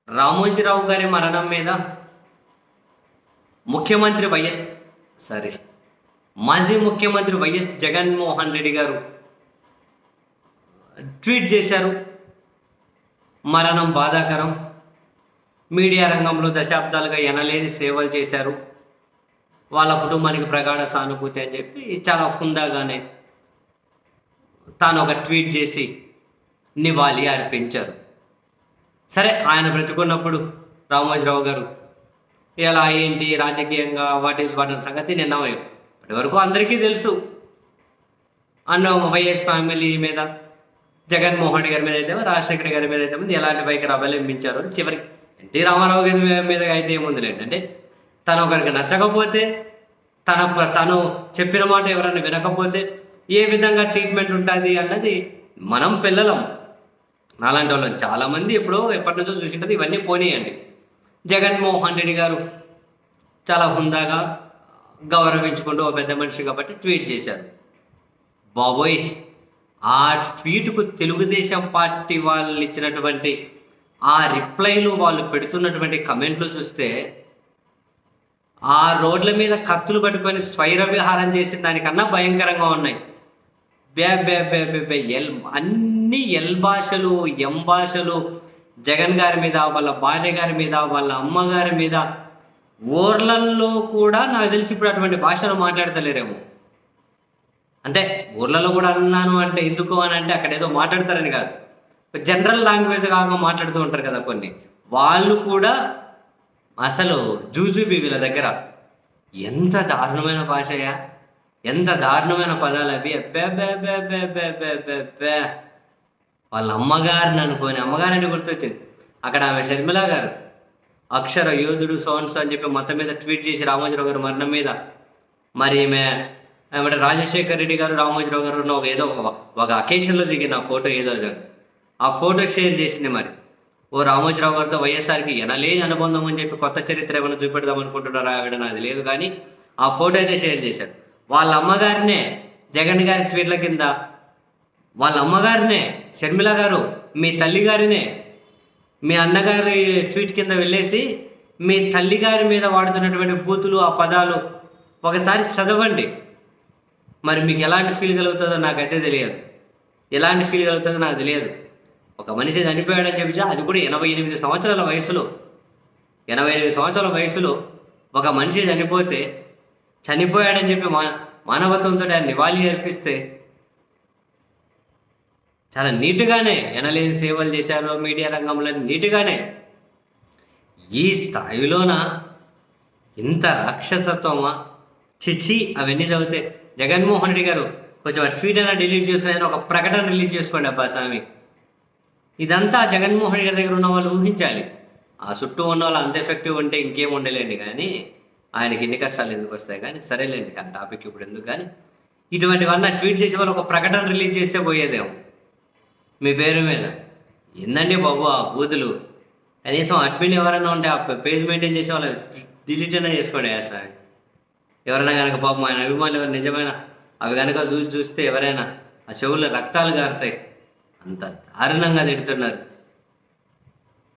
రామోజీరావు గారి మరణం మీద ముఖ్యమంత్రి వైఎస్ సారీ మాజీ ముఖ్యమంత్రి వైఎస్ జగన్మోహన్ రెడ్డి గారు ట్వీట్ చేశారు మరణం బాధాకరం మీడియా రంగంలో దశాబ్దాలుగా ఎనలేని సేవలు చేశారు వాళ్ళ కుటుంబానికి ప్రగాఢ సానుభూతి అని చెప్పి చాలా హుందాగానే తాను ఒక ట్వీట్ చేసి నివాళి అర్పించారు సరే ఆయన బ్రతుకున్నప్పుడు రామోజీరావు గారు ఎలా ఏంటి రాజకీయంగా వాట్ ఈస్ వాట్ అనే సంగతి నిన్న ఇప్పటి వరకు అందరికీ తెలుసు అన్న వైఎస్ ఫ్యామిలీ మీద జగన్మోహన్ రెడ్డి గారి మీద అయితే రాజశేఖర్ గారి మీద అయితే ఎలాంటి వైఖరి అవలంబించారు అని చివరికి ఎన్టీ రామారావు గారి మీద- మీద అయితే ఏముంది అంటే తను ఒకరికి నచ్చకపోతే తన ప- తను చెప్పిన మాట ఎవరైనా వినకపోతే ఏ విధంగా ట్రీట్మెంట్ ఉంటుంది అన్నది మనం పిల్లలం అలాంటి వాళ్ళం చాలామంది ఎప్పుడో ఎప్పటి నుంచో చూసింటారు ఇవన్నీ పోనీయండి జగన్మోహన్ రెడ్డి గారు చాలా హుందాగా గౌరవించుకుంటూ ఓ పెద్ద మనిషి కాబట్టి ట్వీట్ చేశారు బాబోయ్ ఆ ట్వీట్కు తెలుగుదేశం పార్టీ వాళ్ళు ఇచ్చినటువంటి ఆ రిప్లైలు వాళ్ళు పెడుతున్నటువంటి కమెంట్లు చూస్తే ఆ రోడ్ల మీద కత్తులు పట్టుకొని స్వైర విహారం చేసిన దానికన్నా భయంకరంగా ఉన్నాయి బే బే బే బే బే ఎల్ అన్ని ఎల్ భాషలు ఎం భాషలు జగన్ గారి మీద వాళ్ళ భార్య గారి మీద వాళ్ళ అమ్మగారి మీద ఊర్లల్లో కూడా నాకు తెలిసి ఇప్పుడు అటువంటి భాషలు మాట్లాడతలేరేమో అంటే ఊర్లలో కూడా అన్నాను అంటే ఎందుకు అని అంటే అక్కడ ఏదో మాట్లాడతారని కాదు జనరల్ లాంగ్వేజ్ కాగా మాట్లాడుతూ ఉంటారు కదా కొన్ని వాళ్ళు కూడా అసలు జూజూబీ వీళ్ళ దగ్గర ఎంత దారుణమైన భాషయా ఎంత దారుణమైన పదాలు అవి అబ్బే అబ్బే అబ్బే అబ్బే అబ్బే అబ్బే అబ్బే అబ్బే. వాళ్ళ అమ్మగారిని అనుకోని అమ్మగారిని గుర్తొచ్చింది అక్కడ ఆమె షర్మిల గారు అక్షర యోధుడు సోన్స్ అని చెప్పి మొత్తం మీద ట్వీట్ చేసి రామోజీరావు గారు మరణం మీద మరి ఈమె ఏమంటే రాజశేఖర్ రెడ్డి గారు రామోజీరావు గారు ఉన్న ఒక ఏదో ఒక ఒక అకేషన్లో దిగిన ఫోటో ఏదో అది. ఆ ఫోటో షేర్ చేసింది మరి ఓ రామోజీరావు గారితో వైఎస్ఆర్కి ఎనలేని అనుబంధం అని చెప్పి కొత్త చరిత్ర ఏమైనా చూపెడదాం అనుకుంటున్నారా ఆవిడ నాది లేదు కానీ ఆ ఫోటో అయితే షేర్ చేశాడు వాళ్ళ అమ్మగారినే జగన్ గారి ట్వీట్ల కింద వాళ్ళ అమ్మగారినే షర్మిల గారు మీ తల్లి గారినే మీ అన్నగారి ట్వీట్ కింద వెళ్ళేసి మీ తల్లి గారి మీద వాడుతున్నటువంటి బూతులు ఆ పదాలు ఒకసారి చదవండి మరి మీకు ఎలాంటి ఫీల్ కలుగుతుందో నాకైతే తెలియదు ఎలాంటి ఫీల్ కలుగుతుందో నాకు తెలియదు ఒక మనిషి చనిపోయాడని చెప్పి అది కూడా ఎనభై ఎనిమిది సంవత్సరాల వయసులో ఎనభై ఎనిమిది సంవత్సరాల వయసులో ఒక మనిషి చనిపోతే చనిపోయాడని చెప్పి మా మానవత్వంతో ఆయన నివాళి అర్పిస్తే చాలా నీట్గానే ఎనలేని సేవలు చేశారు మీడియా రంగంలో నీట్గానే ఈ స్థాయిలోన ఇంత రాక్షసత్వమా చిచి అవన్నీ చదివితే జగన్మోహన్ రెడ్డి గారు కొంచెం ఆ ట్వీట్ అయినా డిలీట్ చేసుకుని ఆయన ఒక ప్రకటన రిలీజ్ చేసుకోండి అబ్బా స్వామి ఇదంతా జగన్మోహన్ రెడ్డి గారి దగ్గర ఉన్న వాళ్ళు ఊహించాలి ఆ చుట్టూ ఉన్న వాళ్ళు అంత ఎఫెక్టివ్ ఉంటే ఇంకేం ఉండలేండి కానీ ఆయనకి ఎన్ని కష్టాలు ఎందుకు వస్తాయి కానీ సరేలేండి ఆ టాపిక్ ఇప్పుడు ఎందుకు కానీ ఇటువంటివన్నీ ట్వీట్ చేసే వాళ్ళు ఒక ప్రకటన రిలీజ్ చేస్తే పోయేదేమో మీ పేరు మీద ఏందండి బాబు ఆ బూతులు కనీసం అడ్మిన్ ఎవరైనా ఉంటే ఆ పేజ్ మెయింటైన్ చేసే వాళ్ళు డిలీట్ అయినా చేసుకోండి సార్ ఎవరైనా కనుక పాపం ఆయన అభిమానులు ఎవరు నిజమైన అవి కనుక చూసి చూస్తే ఎవరైనా ఆ చెవుల్లో రక్తాలు గారుతాయి అంత దారుణంగా తిడుతున్నారు